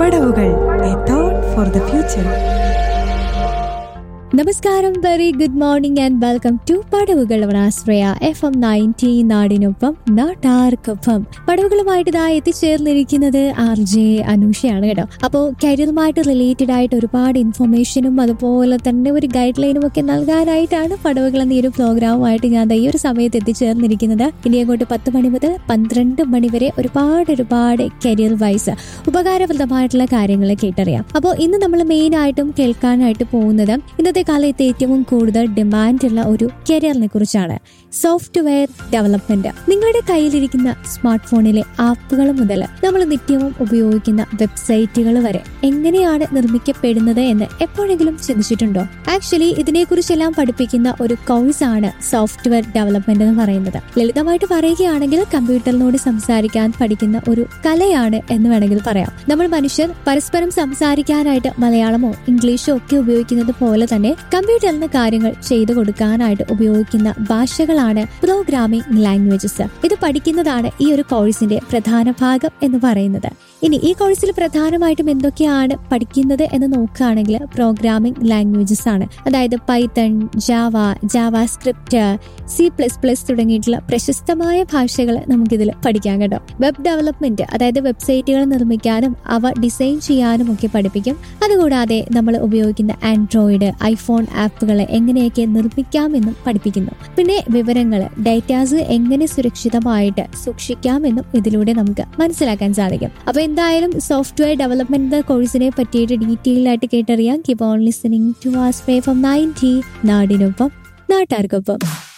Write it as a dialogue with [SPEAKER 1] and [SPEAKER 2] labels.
[SPEAKER 1] പടവുകൾ a thought for the future
[SPEAKER 2] നമസ്കാരം very good morning and welcome to പടവുകൾ Ashraya F M ninety നാടിനൊപ്പം നാട്ടാർക്കൊപ്പം പടവുകളുമായിട്ട് ഇതാ എത്തിച്ചേർന്നിരിക്കുന്നത് ആർ ജെ അനൂഷയാണ് കേട്ടോ അപ്പോൾ കരിയറുമായിട്ട് റിലേറ്റഡ് ആയിട്ട് ഒരുപാട് ഇൻഫർമേഷനും അതുപോലെ തന്നെ ഒരു ഗൈഡ് ലൈനും ഒക്കെ നൽകാനായിട്ടാണ് പടവുകൾ എന്ന ഈ ഒരു പ്രോഗ്രാമുമായിട്ട് ഞാൻ ദാ ഈ ഒരു സമയത്ത് എത്തിച്ചേർന്നിരിക്കുന്നത് ഇനി അങ്ങോട്ട് പത്ത് മണി മുതൽ പന്ത്രണ്ട് മണി വരെ ഒരുപാട് ഒരുപാട് കരിയർ വൈസ് ഉപകാരപ്രദമായിട്ടുള്ള കാര്യങ്ങൾ കേട്ടറിയാം അപ്പോൾ ഇന്ന് നമ്മൾ മെയിൻ ആയിട്ടും കേൾക്കാനായിട്ട് പോകുന്നത് ഇന്നത്തെ കാലത്ത് ഏറ്റവും കൂടുതൽ ഡിമാൻഡുള്ള ഒരു കരിയറിനെ കുറിച്ചാണ് സോഫ്റ്റ്വെയർ ഡെവലപ്മെന്റ് നിങ്ങളുടെ കയ്യിലിരിക്കുന്ന സ്മാർട്ട് ഫോണിലെ ആപ്പുകൾ മുതൽ നമ്മൾ നിത്യവും ഉപയോഗിക്കുന്ന വെബ്സൈറ്റുകൾ വരെ എങ്ങനെയാണ് നിർമ്മിക്കപ്പെടുന്നത് എന്ന് എപ്പോഴെങ്കിലും ചിന്തിച്ചിട്ടുണ്ടോ ആക്ച്വലി ഇതിനെക്കുറിച്ചെല്ലാം പഠിപ്പിക്കുന്ന ഒരു കോഴ്സാണ് സോഫ്റ്റ്വെയർ ഡെവലപ്മെന്റ് എന്ന് പറയുന്നത് ലളിതമായിട്ട് പറയുകയാണെങ്കിൽ കമ്പ്യൂട്ടറിനോട് സംസാരിക്കാൻ പഠിക്കുന്ന ഒരു കലയാണ് എന്ന് വേണമെങ്കിൽ പറയാം നമ്മൾ മനുഷ്യർ പരസ്പരം സംസാരിക്കാനായിട്ട് മലയാളമോ ഇംഗ്ലീഷോ ഒക്കെ ഉപയോഗിക്കുന്നത് പോലെ തന്നെ കമ്പ്യൂട്ടറിന് കാര്യങ്ങൾ ചെയ്തു കൊടുക്കാനായിട്ട് ഉപയോഗിക്കുന്ന ഭാഷകളാണ് പ്രോഗ്രാമിംഗ് ലാംഗ്വേജസ് ഇത് പഠിക്കുന്നതാണ് ഈ ഒരു കോഴ്സിന്റെ പ്രധാന ഭാഗം എന്ന് പറയുന്നത് ഇനി ഈ കോഴ്സിൽ പ്രധാനമായിട്ടും എന്തൊക്കെയാണ് പഠിക്കുന്നത് എന്ന് നോക്കുകയാണെങ്കിൽ പ്രോഗ്രാമിംഗ് ലാംഗ്വേജസ് ആണ് അതായത് Python Java JavaScript C plus plus തുടങ്ങിയിട്ടുള്ള പ്രശസ്തമായ ഭാഷകൾ നമുക്കിതിൽ പഠിക്കാം കേട്ടോ വെബ് ഡെവലപ്മെന്റ് അതായത് വെബ്സൈറ്റുകൾ നിർമ്മിക്കാനും അവ ഡിസൈൻ ചെയ്യാനും ഒക്കെ പഠിപ്പിക്കും അതുകൂടാതെ നമ്മൾ ഉപയോഗിക്കുന്ന ആൻഡ്രോയിഡ് ഐഫോൺ ആപ്പുകൾ എങ്ങനെയൊക്കെ നിർമ്മിക്കാമെന്നും പഠിപ്പിക്കുന്നു പിന്നെ വിവരങ്ങൾ ഡേറ്റാസ് എങ്ങനെ സുരക്ഷിതമായിട്ട് സൂക്ഷിക്കാമെന്നും ഇതിലൂടെ നമുക്ക് മനസ്സിലാക്കാൻ സാധിക്കും അപ്പൊ എന്തായാലും സോഫ്റ്റ്വെയർ ഡെവലപ്മെന്റ് കോഴ്സിനെ പറ്റിയിട്ട് ഡീറ്റെയിൽ ആയിട്ട് കേട്ടറിയാം keep on listening to us from ninety നാടിനൊപ്പം നാട്ടാർക്കൊപ്പം